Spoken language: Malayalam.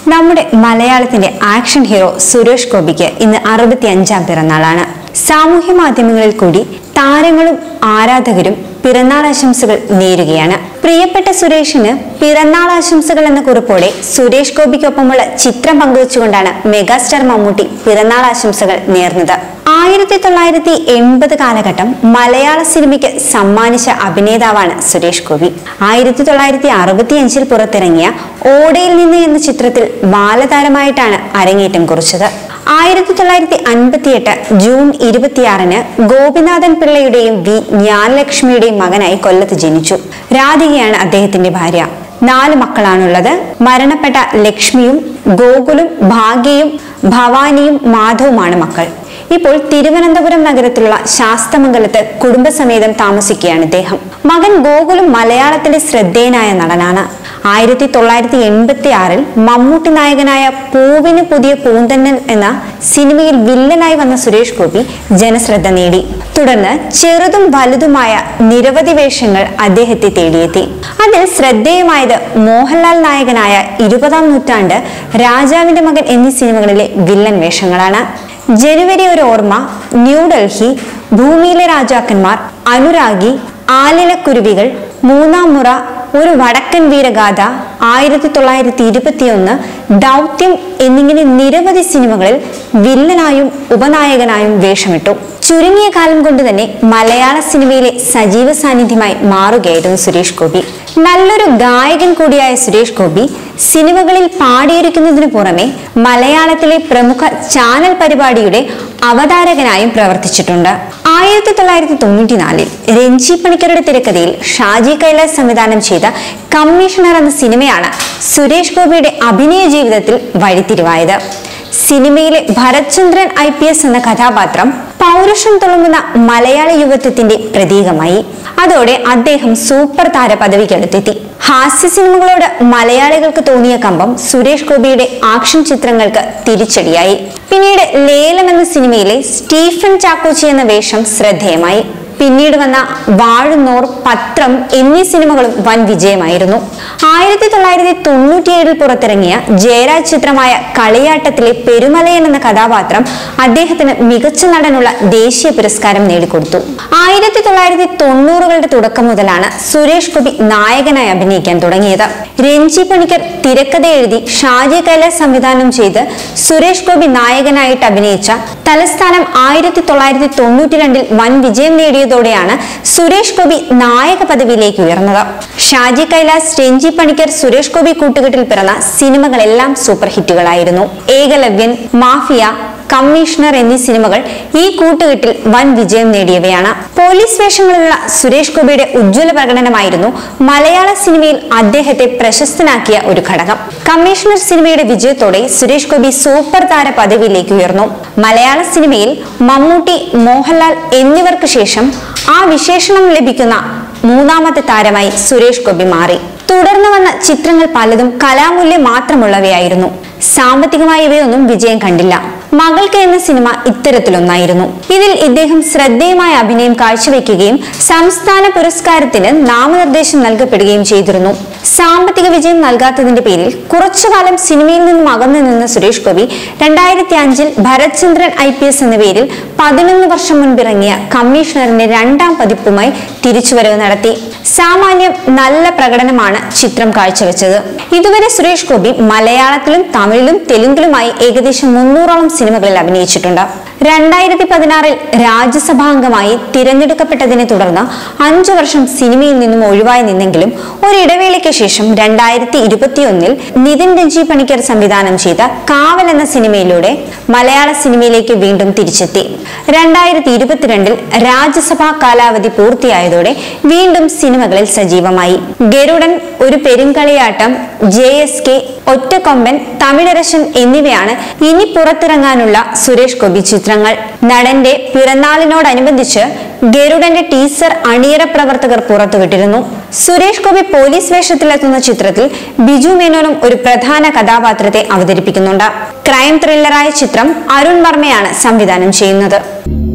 നമ്മുടെ മലയാളത്തിന്റെ ആക്ഷൻ ഹീറോ സുരേഷ് ഗോപിക്ക് ഇന്ന് അറുപത്തി അഞ്ചാം പിറന്നാളാണ് സാമൂഹ്യ മാധ്യമങ്ങളിൽ കൂടി താരങ്ങളും ആരാധകരും പിറന്നാൾ ആശംസകൾ നേരുകയാണ് പ്രിയപ്പെട്ട സുരേഷിന് പിറന്നാൾ ആശംസകൾ എന്ന കുറിപ്പോടെ സുരേഷ് ഗോപിക്കൊപ്പമുള്ള ചിത്രം പങ്കുവച്ചുകൊണ്ടാണ് മെഗാസ്റ്റാർ മമ്മൂട്ടി പിറന്നാൾ ആശംസകൾ നേർന്നത് ആയിരത്തി തൊള്ളായിരത്തി എൺപത് കാലഘട്ടം മലയാള സിനിമയ്ക്ക് സമ്മാനിച്ച അഭിനേതാവാണ് സുരേഷ് ഗോപി ആയിരത്തി തൊള്ളായിരത്തി അറുപത്തി അഞ്ചിൽ പുറത്തിറങ്ങിയ ഓടയിൽ നിന്ന് എന്ന ചിത്രത്തിൽ ബാലതാരമായിട്ടാണ് അരങ്ങേറ്റം കുറിച്ചത് ആയിരത്തി തൊള്ളായിരത്തി അൻപത്തിയെട്ട് ജൂൺ ഇരുപത്തിയാറിന് ഗോപിനാഥൻ പിള്ളയുടെയും വി ജ്ഞാനലക്ഷ്മിയുടെയും മകനായി കൊല്ലത്ത് ജനിച്ചു രാധികയാണ് അദ്ദേഹത്തിന്റെ ഭാര്യ നാല് മക്കളാണുള്ളത് മരണപ്പെട്ട ലക്ഷ്മിയും ഗോകുലും ഭാഗ്യയും ഭവാനിയും മാധവുമാണ് മക്കൾ ഇപ്പോൾ തിരുവനന്തപുരം നഗരത്തിലുള്ള ശാസ്തമംഗലത്ത് കുടുംബസമേതം താമസിക്കുകയാണ് ഇദ്ദേഹം മകൻ ഗോകുലും മലയാളത്തിലെ ശ്രദ്ധേയനായ നടനാണ് ആയിരത്തി തൊള്ളായിരത്തി എൺപത്തി ആറിൽ മമ്മൂട്ടി നായകനായ പൂവിന് പുതിയ പൂന്തന്നൻ എന്ന സിനിമയിൽ വില്ലനായി വന്ന സുരേഷ് ഗോപി ജനശ്രദ്ധ നേടി തുടർന്ന് ചെറുതും വലുതുമായ നിരവധി വേഷങ്ങൾ അദ്ദേഹത്തെ തേടിയെത്തി അതിൽ ശ്രദ്ധേയമായത് മോഹൻലാൽ നായകനായ ഇരുപതാം നൂറ്റാണ്ട് രാജാവിന്റെ മകൻ എന്നീ സിനിമകളിലെ വില്ലൻ വേഷങ്ങളാണ് ജനുവരി ഒരു ഓർമ്മ ന്യൂഡൽഹി ഭൂമിയിലെ രാജാക്കന്മാർ അനുരാഗി ആലിലക്കുരുവികൾ മൂന്നാം മുറ ഒരു വടക്കൻ വീരഗാഥ ആയിരത്തി തൊള്ളായിരത്തി ഇരുപത്തിയൊന്ന് ദൗത്യം എന്നിങ്ങനെ നിരവധി സിനിമകളിൽ വില്ലനായും ഉപനായകനായും വേഷമിട്ടു ചുരുങ്ങിയ കാലം കൊണ്ട് തന്നെ മലയാള സിനിമയിലെ സജീവ സാന്നിധ്യമായി മാറുകയായിരുന്നു സുരേഷ് ഗോപി നല്ലൊരു ഗായകൻ കൂടിയായ സുരേഷ് ഗോപി സിനിമകളിൽ പാടിയിരിക്കുന്നതിനു പുറമെ മലയാളത്തിലെ പ്രമുഖ ചാനൽ പരിപാടിയുടെ അവതാരകനായും പ്രവർത്തിച്ചിട്ടുണ്ട് ആയിരത്തി തൊള്ളായിരത്തി തൊണ്ണൂറ്റിനാലിൽ രഞ്ജി പണിക്കരുടെ തിരക്കഥയിൽ ഷാജി കൈലാസ് സംവിധാനം ചെയ്ത കമ്മീഷണർ എന്ന സിനിമയാണ് സുരേഷ് ഗോപിയുടെ അഭിനയ ജീവിതത്തിൽ വഴിത്തിരിവായത് സിനിമയിലെ ഭരത്ചന്ദ്രൻ ഐ പി എസ് എന്ന കഥാപാത്രം പൗരുഷം തുളുമ്പുന്ന മലയാള യുവത്വത്തിന്റെ പ്രതീകമായി അതോടെ അദ്ദേഹം സൂപ്പർ താര പദവിക്കടുത്തെത്തി ഹാസ്യ സിനിമകളോട് മലയാളികൾക്ക് തോന്നിയ കമ്പം സുരേഷ് ഗോപിയുടെ ആക്ഷൻ ചിത്രങ്ങൾക്ക് തിരിച്ചടിയായി പിന്നീട് ലേലം എന്ന സിനിമയിലെ സ്റ്റീഫൻ ചാക്കോച്ചി എന്ന വേഷം ശ്രദ്ധേയമായി പിന്നീട് വന്ന വാഴുന്നോർ പത്രം എന്നീ സിനിമകളും വൻ വിജയമായിരുന്നു ആയിരത്തി തൊള്ളായിരത്തി തൊണ്ണൂറ്റിയേഴിൽ പുറത്തിറങ്ങിയ ജയരാജ് ചിത്രമായ കളിയാട്ടത്തിലെ പെരുമലയൻ എന്ന കഥാപാത്രം അദ്ദേഹത്തിന് മികച്ച നടനുള്ള ദേശീയ പുരസ്കാരം നേടിക്കൊടുത്തു ആയിരത്തി തൊള്ളായിരത്തി തൊണ്ണൂറുകളുടെ തുടക്കം മുതലാണ് സുരേഷ് ഗോപി നായകനായി അഭിനയിക്കാൻ തുടങ്ങിയത് രഞ്ജി പണിക്കർ തിരക്കഥ എഴുതി ഷാജി കൈലാസ് സംവിധാനം ചെയ്ത് സുരേഷ് ഗോപി നായകനായിട്ട് അഭിനയിച്ച തലസ്ഥാനം ആയിരത്തി തൊള്ളായിരത്തി തൊണ്ണൂറ്റി രണ്ടിൽ വൻ വിജയം നേടിയതോടെയാണ് സുരേഷ് ഗോപി നായക പദവിയിലേക്ക് ഉയർന്നത് ഷാജി കൈലാസ് രഞ്ജി പണിക്കർ സുരേഷ് ഗോപി കൂട്ടുകെട്ടിൽ പിറന്ന സിനിമകളെല്ലാം സൂപ്പർ ഹിറ്റുകളായിരുന്നു ഏകലവ്യൻ മാഫിയ കമ്മീഷണർ എന്നീ സിനിമകൾ ഈ കൂട്ടുകെട്ടിൽ വൻ വിജയം നേടിയവയാണ് പോലീസ് വേഷങ്ങളിലുള്ള സുരേഷ് ഗോപിയുടെ ഉജ്ജ്വല പ്രകടനമായിരുന്നു മലയാള സിനിമയിൽ അദ്ദേഹത്തെ പ്രശസ്തനാക്കിയ ഒരു ഘടകം കമ്മീഷണർ സിനിമയുടെ വിജയത്തോടെ സുരേഷ് ഗോപി സൂപ്പർ താര പദവിയിലേക്ക് ഉയർന്നു മലയാള സിനിമയിൽ മമ്മൂട്ടി മോഹൻലാൽ എന്നിവർക്ക് ശേഷം ആ വിശേഷണം ലഭിക്കുന്ന മൂന്നാമത്തെ താരമായി സുരേഷ് ഗോപി മാറി തുടർന്ന് വന്ന ചിത്രങ്ങൾ പലതും കലാമൂല്യം മാത്രമുള്ളവയായിരുന്നു സാമ്പത്തികമായി ഇവയൊന്നും വിജയം കണ്ടില്ല മകൾക്ക് എന്ന സിനിമ ഇത്തരത്തിലൊന്നായിരുന്നു ഇതിൽ ഇദ്ദേഹം ശ്രദ്ധേയമായ അഭിനയം കാഴ്ചവെക്കുകയും സംസ്ഥാന പുരസ്കാരത്തിന് നാമനിർദ്ദേശം നൽകപ്പെടുകയും ചെയ്തിരുന്നു സാമ്പത്തിക വിജയം നൽകാത്തതിന്റെ പേരിൽ കുറച്ചുകാലം സിനിമയിൽ നിന്നും അകന്നു നിന്ന സുരേഷ് ഗോപി രണ്ടായിരത്തി അഞ്ചിൽ ഭരത്ചന്ദ്രൻ ഐ പി എസ് എന്ന പേരിൽ പതിനൊന്ന് വർഷം മുൻപിറങ്ങിയ കമ്മീഷണറിന്റെ രണ്ടാം പതിപ്പുമായി തിരിച്ചുവരവ് നടത്തി സാമാന്യം നല്ല പ്രകടനമാണ് ചിത്രം കാഴ്ചവെച്ചത് ഇതുവരെ സുരേഷ് ഗോപി മലയാളത്തിലും തമിഴിലും തെലുങ്കിലുമായി ഏകദേശം മുന്നൂറോളം സിനിമകളിൽ അഭിനയിച്ചിട്ടുണ്ട് രണ്ടായിരത്തി പതിനാറിൽ രാജ്യസഭാംഗമായി തിരഞ്ഞെടുക്കപ്പെട്ടതിനെ തുടർന്ന് അഞ്ചു വർഷം സിനിമയിൽ നിന്നും ഒഴിവായി നിന്നെങ്കിലും ഒരിടവേളയ്ക്ക് ശേഷം രണ്ടായിരത്തി ഇരുപത്തിയൊന്നിൽ നിതിൻ രഞ്ജി പണിക്കർ സംവിധാനം ചെയ്ത കാവൽ എന്ന സിനിമയിലൂടെ മലയാള സിനിമയിലേക്ക് വീണ്ടും തിരിച്ചെത്തി രണ്ടായിരത്തി ഇരുപത്തിരണ്ടിൽ രാജ്യസഭാ കാലാവധി പൂർത്തിയായതോടെ വീണ്ടും സിനിമകളിൽ സജീവമായി ഗരുഡൻ ഒരു Perumkaliyattam J S K Ottakkomban Thamizharasan എന്നിവയാണ് ഇനി പുറത്തിറങ്ങാനുള്ള സുരേഷ് ഗോപി ചിത്രങ്ങൾ നടന്റെ പിറന്നാളിനോടനുബന്ധിച്ച് ഗരുഡന്റെ ടീസർ അണിയറ പ്രവർത്തകർ പുറത്തുവിട്ടിരുന്നു സുരേഷ് ഗോപി പോലീസ് വേഷത്തിലെത്തുന്ന ചിത്രത്തിൽ ബിജു മേനോനും ഒരു പ്രധാന കഥാപാത്രത്തെ അവതരിപ്പിക്കുന്നുണ്ട് ക്രൈം ത്രില്ലറായ ചിത്രം അരുൺ വർമ്മയാണ് സംവിധാനം ചെയ്യുന്നത്